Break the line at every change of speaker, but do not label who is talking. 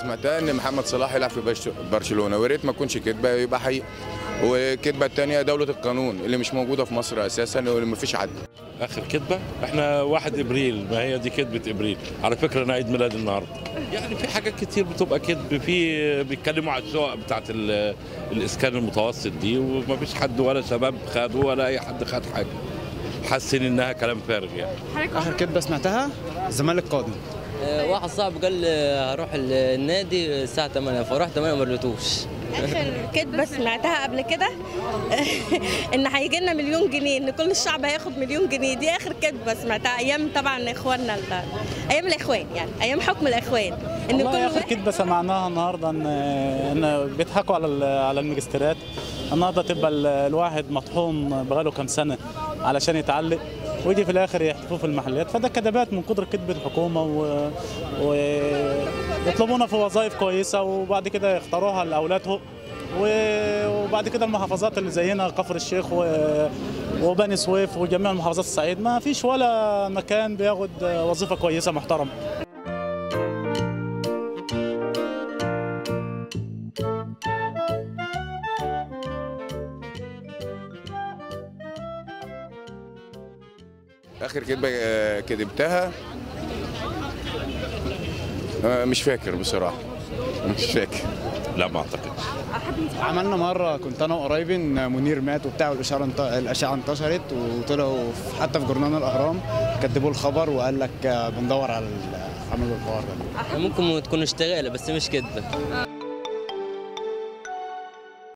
سمعتها ان محمد صلاح يلعب في برش- برشلونه ويا ريت ما تكونش كدبه يبقى حقيقه والكدبه الثانيه دوله القانون اللي مش موجوده في مصر اساسا واللي ما فيش عدل
اخر كذبه احنا 1 ابريل ما هي دي كذبه ابريل على فكره انا عيد ميلاد النهارده يعني في حاجات كتير بتبقى كذب في بيتكلموا على الشقق بتاعت ال- الاسكان المتوسط دي وما فيش حد ولا شباب خدوا ولا اي حد خد حاجه حاسين انها كلام فارغ يعني
اخر كدبه سمعتها الزمالك قادم
آه، واحد صاحبي قال لي هروح النادي الساعة 8 فرحت 8 ما رضيتوش
اخر كدبه سمعتها قبل كده ان هيجي لنا مليون جنيه ان كل الشعب هياخد مليون جنيه دي اخر كدبه سمعتها ايام طبعا اخواننا ال- ايام الاخوان يعني ايام حكم الاخوان ان
والله
كل
اخر
واحد
كدبه سمعناها النهارده ان ان بيضحكوا على ال- على الماجستيرات النهارده تبقى ال- الواحد مطحون بقاله كام سنه علشان يتعلق ويجي في الاخر يحتفوا في المحلات فده كدبات من قدر كذب الحكومه و... ويطلبونا في وظائف كويسه وبعد كده يختاروها لاولادهم و- وبعد كده المحافظات اللي زينا كفر الشيخ و... وبني سويف وجميع المحافظات الصعيد ما فيش ولا مكان بياخد وظيفه كويسه محترمه
اخر كدبه آه، كدبتها آه، مش فاكر بصراحه مش فاكر
لا ما اعتقدش
عملنا مره كنت انا وقرايبي ان منير مات وبتاع والاشاره انت... الاشعه انتشرت وطلعوا في- حتى في جورنال الاهرام كتبوا الخبر وقال لك آه، بندور على ال- عملوا الحوار ده
ممكن تكون اشتغالة بس مش كدبة